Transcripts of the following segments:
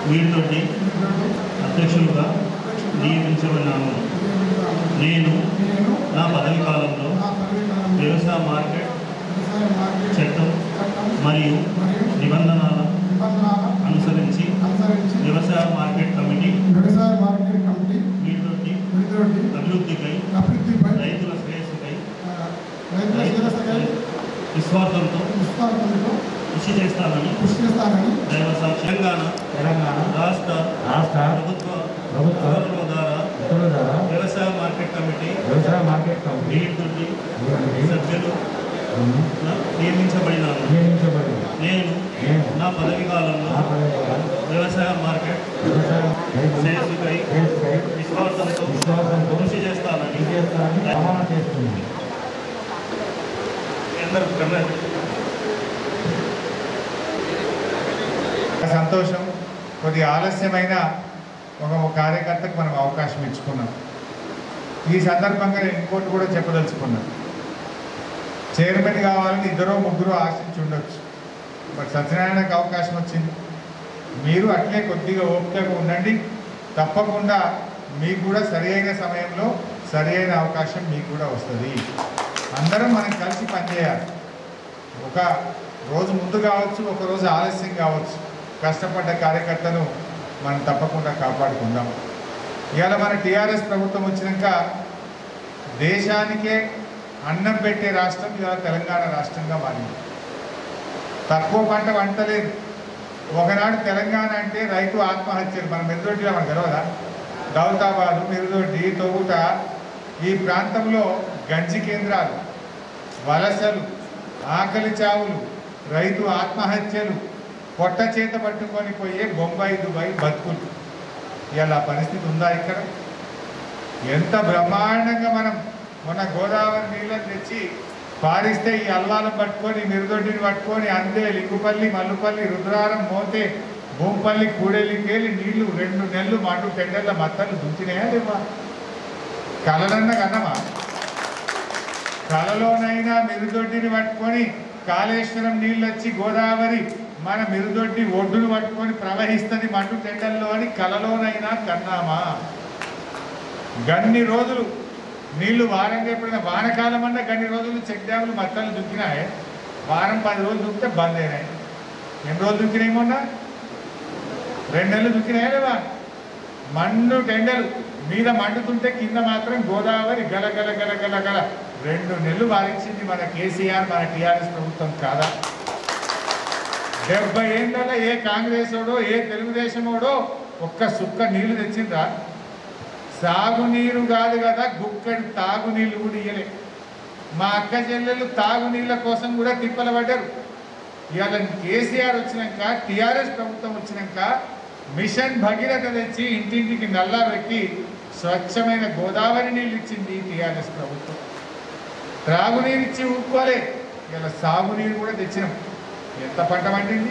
వీటితోటి అధ్యక్షులుగా నియమించబడినాను నేను నేను నా పదవి కాలంలో నా పదవి కాలంలో వ్యవసాయ మార్కెట్ వ్యవసాయ మార్కెట్ చట్టం చట్టం మరియు మరియు నిబంధనల నిబంధనల అనుసరించి అనుసరించి వ్యవసాయ మార్కెట్ కమిటీ వ్యవసాయ మార్కెట్ కమిటీ వీటితోటి వీటితోటి అభివృద్ధికై అభివృద్ధిపై రైతుల శ్రేయస్సుకై ఆ, రైతుల శ్రేయస్సుకై విశ్వాసంతో విశ్వాసంతో కృషి చేస్తానని కృషి చేస్తానని దైవ సాక్షి తెలంగాణ తెలంగాణ రాష్ట్ర రాష్ట్ర ప్రభుత్వ ప్రభుత్వ వనరుల ద్వారా మిత్రుల ద్వారా వ్యవసాయ మార్కెట్ కమిటీ వ్యవసాయ మార్కెట్ కంపెనీ వీటితోటి వీటిని సభ్యులు నియమించబడినాను నియమించబడింది నేను నేను నా పదవి కాలంలో నా పదవిగా వ్యవసాయ మార్కెట్ వ్యవసాయ శ్రేయస్సుకై శ్రేయస్సుకై విశ్వాసంతో విశ్వాసంతో కృషి చేస్తానని కృషి చేస్తానని ప్రమాణం చేస్తున్నాను అందరూ కన్నా- సంతోషం కొద్దిగా ఆలస్యమైన ఒక ఒక కార్యకర్తకు మనం అవకాశం ఇచ్చుకున్నాం ఈ సందర్భంగా నేను ఇంకోటి కూడా చెప్పదలుచుకున్నాను చైర్మన్ కావాలని ఇద్దరో ముగ్గురు ఆశించి ఉండొచ్చు బట్ సత్యనారాయణకు అవకాశం వచ్చింది మీరు అట్లే కొద్దిగా ఓపికగా ఉండండి తప్పకుండా మీకు కూడా సరి అయిన సమయంలో సరి అయిన అవకాశం మీకు కూడా వస్తుంది అందరం మనం కలిసి పనిచేయాలి ఒక రోజు ముందు కావచ్చు ఒక రోజు ఆలస్యం కావచ్చు కష్టపడ్డ కార్యకర్తను మనం తప్పకుండా కాపాడుకుందాం ఇవాళ మన టీఆర్ఎస్ ప్రభుత్వం వచ్చినాక దేశానికే అన్నం పెట్టే రాష్ట్రం ఇవాళ తెలంగాణ రాష్ట్రంగా మారింది తక్కువ పంట వంటలేదు ఒకనాడు తెలంగాణ అంటే రైతు ఆత్మహత్యలు మన మెరుదొడ్డిలో మనకు తెలియదా దౌతాబాదు మెరుదొడ్డి తొగుట ఈ ప్రాంతంలో గంజి కేంద్రాలు వలసలు ఆకలి చావులు రైతు ఆత్మహత్యలు పొట్ట చేత పట్టుకొని పోయే బొంబాయి దుబాయ్ బతుకులు ఇలా పరిస్థితి ఉందా ఇక్కడ ఎంత బ్రహ్మాండంగా మనం మొన్న గోదావరి నీళ్ళని తెచ్చి పారిస్తే ఈ అల్వాలను పట్టుకొని మిరుదొడ్డిని పట్టుకొని అందే లింగుపల్లి మల్లుపల్లి రుద్రారం మోతే భూంపల్లి కూడెలికేలి నీళ్లు రెండు నెలలు మటు టెండర్ల మత్తలు దుంచినాయా లేవా కలలన్న కన్నమా కలలోనైనా మిరుదొడ్డిని పట్టుకొని కాళేశ్వరం నీళ్ళు వచ్చి గోదావరి మన మిరుదొడ్డి ఒడ్డును పట్టుకొని ప్రవహిస్తుంది మట్టు టెండల్లో అని కలలోనైనా కన్నామా గన్ని రోజులు నీళ్లు వారంగా ఎప్పుడైనా వానకాలం అన్నా గన్ని రోజులు చెక్ డ్యాములు మత్తలు దుక్కినాయి వారం పది రోజులు దుక్కితే బంద్ అయినాయి ఎన్ని రోజులు దుక్కినాయి మొన్న రెండు నెలలు దుక్కినాయా లేవా మండు టెండలు మీద మండుతుంటే కింద మాత్రం గోదావరి గల గల గల గల గల రెండు నెలలు వారించింది మన కేసీఆర్ మన టీఆర్ఎస్ ప్రభుత్వం కాదా డెబ్బై ఏళ్ళలో ఏ కాంగ్రెస్ ఓడో ఏ తెలుగుదేశమోడో ఒక్క సుక్క నీళ్లు తెచ్చిందా సాగునీరు కాదు కదా గుక్కడి తాగునీళ్ళు కూడా ఇయ్యలే మా అక్క చెల్లెళ్ళు తాగునీళ్ళ కోసం కూడా తిప్పలు పడ్డారు ఇవాళ కేసీఆర్ వచ్చినాక టీఆర్ఎస్ ప్రభుత్వం వచ్చినాక మిషన్ భగీరథ తెచ్చి ఇంటింటికి నల్లా పెట్టి స్వచ్ఛమైన గోదావరి నీళ్ళు ఇచ్చింది టీఆర్ఎస్ ప్రభుత్వం త్రాగునీరు ఇచ్చి ఊరుకోలే ఇలా సాగునీరు కూడా తెచ్చినాం ఎంత పంట పండింది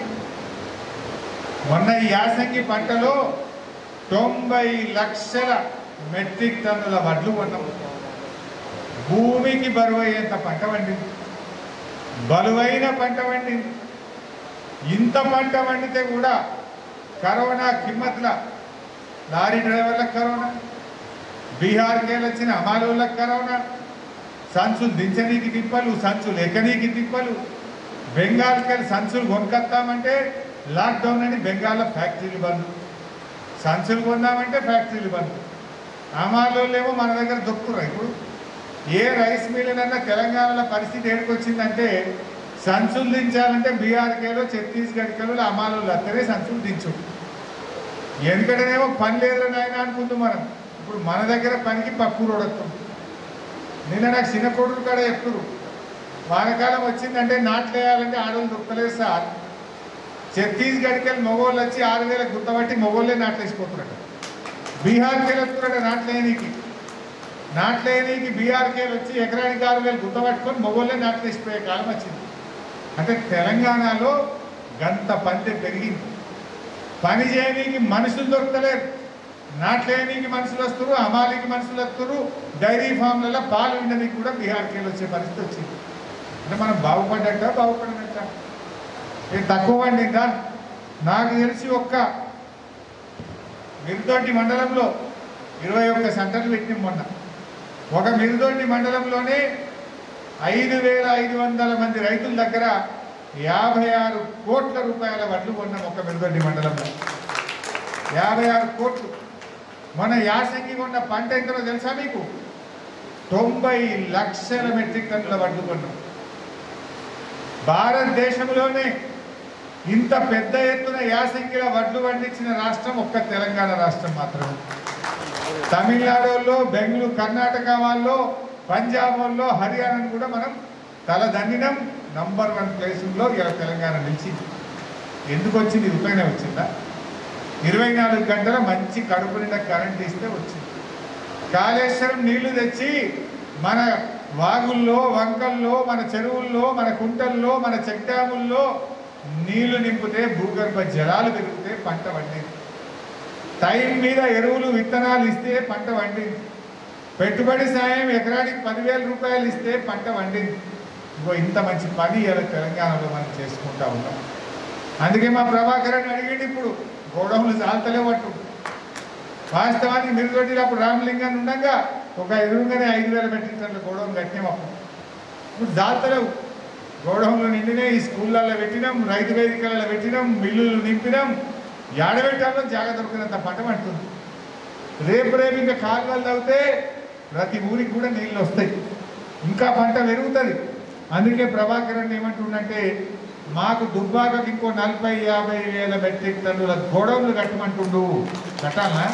మొన్న ఈ యాసంగి పంటలో తొంభై లక్షల మెట్రిక్ టన్నుల వడ్లు కొన్నాం భూమికి బరువయ్యేంత పంట పండింది బలువైన పంట పండింది ఇంత పంట పండితే కూడా కరోనా కిమ్మత్ల లారీ డ్రైవర్లకు కరోనా బీహార్కి వెళ్ళి వచ్చిన అమాలోళ్ళకి కరోనా సంచులు దించనీకి తిప్పలు సంచులు ఎక్కనీకి తిప్పలు బెంగాల్కి వెళ్ళి సంచులు కొనుక్కొస్తామంటే లాక్డౌన్ అని బెంగాల్లో ఫ్యాక్టరీలు బంద్ సంచులు కొన్నామంటే ఫ్యాక్టరీలు బంద్ అమాలోళ్ళేమో మన దగ్గర దొక్కుతున్నారు ఇప్పుడు ఏ రైస్ మిల్లనన్నా తెలంగాణలో పరిస్థితి ఏడుకొచ్చిందంటే సంచులు దించాలంటే బీఆర్కేలో ఛత్తీస్గఢ్కేలో అమాలోళ్ళు అత్తనే సంచులు దించు ఎందుకంటేనేమో పని లేదు నాయన అనుకుంటాం మనం ఇప్పుడు మన దగ్గర పనికి పక్కు రోడొస్తాం నిన్న నాకు చిన్న కొడుకు కాడ చెప్తురు వానకాలం వచ్చిందంటే నాట్లు వేయాలంటే ఆడవాళ్ళు దొక్కలేదు సార్ ఛత్తీస్గఢ్కి వెళ్ళి మగవాళ్ళు వచ్చి ఆరు వేలకు గుర్తబట్టి మగవాళ్ళే నాట్లు వేసిపోతున్నారట బీహార్కి వెళ్ళి వస్తున్నారట నాట్లు వేయనీకి నాట్లు వేయనీకి బీహార్కి వెళ్ళి వచ్చి ఎకరానికి ఆరు వేలు గుర్తపట్టుకొని మగవాళ్ళే నాట్లు వేసిపోయే కాలం వచ్చింది అంటే తెలంగాణలో గంత పందె పెరిగింది పని చేయనీకి మనుషులు దొరకలేరు నాట్లేయనీకి మనుషులు వస్తారు అమాలికి మనుషులు వస్తారు డైరీ ఫామ్లలో పాలు వినడానికి కూడా బీహార్కి వెళ్ళి వచ్చే పరిస్థితి వచ్చింది అంటే మనం బాగుపడ్డట్ట బాగుపడినట్ట ఇది తక్కువ పండిందా నాకు తెలిసి ఒక్క మిరుదొడ్డి మండలంలో ఇరవై ఒక్క సెంటర్లు పెట్టినాం మొన్న ఒక మిరుదొడ్డి మండలంలోనే ఐదు వేల ఐదు వందల మంది రైతుల దగ్గర యాభై ఆరు కోట్ల రూపాయల వడ్లు కొన్నాం ఒక మిరుదొడ్డి మండలంలో యాభై ఆరు కోట్లు మన యాసంగి కొన్న పంట ఎంతనో తెలుసా మీకు తొంభై లక్షల మెట్రిక్ టన్నుల వడ్లు కొన్నాం భారతదేశంలోనే ఇంత పెద్ద ఎత్తున యాసంగిల వడ్లు పండించిన రాష్ట్రం ఒక్క తెలంగాణ రాష్ట్రం మాత్రమే తమిళనాడులో బెంగళూరు కర్ణాటక వాళ్ళు పంజాబ్ వాళ్ళు హర్యానాను కూడా మనం తలదండినం నంబర్ వన్ ప్లేసుల్లో ఇలా తెలంగాణ నిలిచింది ఎందుకు వచ్చింది రూపాయనే వచ్చిందా ఇరవై నాలుగు గంటల మంచి కడుపు నిండా కరెంట్ ఇస్తే వచ్చింది కాళేశ్వరం నీళ్లు తెచ్చి మన వాగుల్లో వంకల్లో మన చెరువుల్లో మన కుంటల్లో మన చెక్ డ్యాముల్లో నీళ్లు నింపితే భూగర్భ జలాలు పెరిగితే పంట పండింది టైం మీద ఎరువులు విత్తనాలు ఇస్తే పంట పండింది పెట్టుబడి సాయం ఎకరానికి పదివేల రూపాయలు ఇస్తే పంట పండింది ఇంకో ఇంత మంచి పని ఇలా తెలంగాణలో మనం చేసుకుంటా ఉన్నాం అందుకే మా ప్రభాకరన్ అడిగింది ఇప్పుడు గోడౌన్లు చాలతలే పట్టు వాస్తవానికి మిరుగొట్టిన అప్పుడు రామలింగాన్ని ఉండగా ఒక ఎదురుగానే ఐదు వేల మెట్రిక్ టన్నుల గోడౌన్ కట్టినాం అప్పుడు ఇప్పుడు దాల్తలేవు గోడౌన్లు నిండినాయి ఈ స్కూళ్ళల్లో పెట్టినాం రైతు వేదికలలో పెట్టినాం మిల్లులు నింపినాం ఏడబెట్టాలో జాగ దొరికినంత పంట పడుతుంది రేపు రేపు ఇంకా కాలువలు తవ్వితే ప్రతి ఊరికి కూడా నీళ్ళు వస్తాయి ఇంకా పంట పెరుగుతుంది అందుకే ప్రభాకరన్ ఏమంటుండంటే మాకు దుబ్బాకకి ఇంకో నలభై యాభై వేల మెట్రిక్ టన్నుల గోడౌన్లు కట్టమంటుండు కట్టాలనా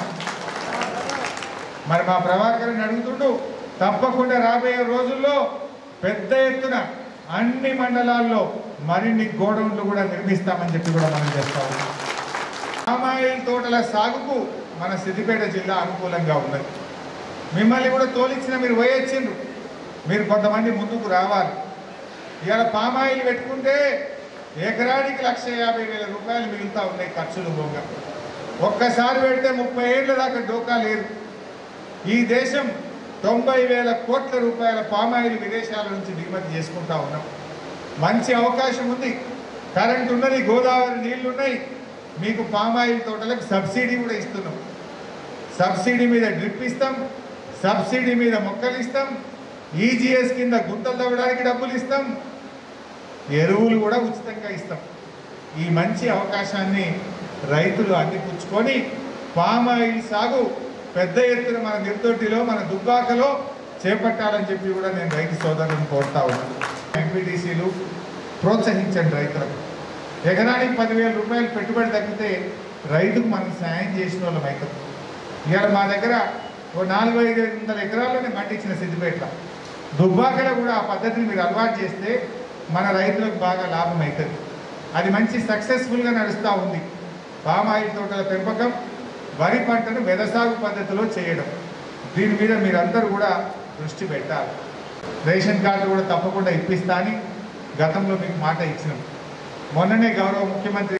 మరి మా ప్రభాకరన్ అడుగుతుండు తప్పకుండా రాబోయే రోజుల్లో పెద్ద ఎత్తున అన్ని మండలాల్లో మరిన్ని గోడౌన్లు కూడా నిర్మిస్తామని చెప్పి కూడా మనం చేస్తా ఉన్నాం పామాయిల్ తోటల సాగుకు మన సిద్దిపేట జిల్లా అనుకూలంగా ఉన్నది మిమ్మల్ని కూడా తోలిచ్చిన మీరు పోయొచ్చిండ్రు మీరు కొంతమంది ముందుకు రావాలి ఇవాళ పామాయిల్ పెట్టుకుంటే ఎకరానికి లక్ష యాభై వేల రూపాయలు మిగులుతా ఉన్నాయి ఖర్చులు బొంగ ఒక్కసారి పెడితే ముప్పై ఏళ్ళ దాకా డోకా లేదు ఈ దేశం తొంభై వేల కోట్ల రూపాయల పామాయిల్ విదేశాల నుంచి దిగుమతి చేసుకుంటా ఉన్నాం మంచి అవకాశం ఉంది కరెంట్ ఉన్నది గోదావరి నీళ్లు ఉన్నాయి మీకు పామాయిల్ తోటలకు సబ్సిడీ కూడా ఇస్తున్నాం సబ్సిడీ మీద డ్రిప్ ఇస్తాం సబ్సిడీ మీద మొక్కలు ఇస్తాం ఈజీఎస్ కింద గుంతలు తవ్వడానికి డబ్బులు ఇస్తాం ఎరువులు కూడా ఉచితంగా ఇస్తాం ఈ మంచి అవకాశాన్ని రైతులు అందిపుచ్చుకొని పామాయిల్ సాగు పెద్ద ఎత్తున మన నిర్తోటిలో మన దుబ్బాకలో చేపట్టాలని చెప్పి కూడా నేను రైతు సోదరులను కోరుతా ఉన్నాను ఎంపీటీసీలు ప్రోత్సహించండి రైతులకు ఎకరానికి పదివేల రూపాయలు పెట్టుబడి తగ్గితే రైతుకు మనం సాయం చేసిన వాళ్ళం అవుతాం ఇవాళ మా దగ్గర ఓ నాలుగు ఐదు వందల ఎకరాల్లోనే పండించిన సిద్దిపేట దుబ్బాకలో కూడా ఆ పద్ధతిని మీరు అలవాటు చేస్తే మన రైతులకు బాగా లాభం అవుతుంది అది మంచి సక్సెస్ఫుల్గా నడుస్తూ ఉంది పామాయిల్ తోటల పెంపకం వరి పంటను వెదసాగు పద్ధతిలో చేయడం దీని మీద మీరందరూ కూడా దృష్టి పెట్టాలి రేషన్ కార్డు కూడా తప్పకుండా ఇప్పిస్తా అని గతంలో మీకు మాట ఇచ్చినాం మొన్ననే గౌరవ ముఖ్యమంత్రి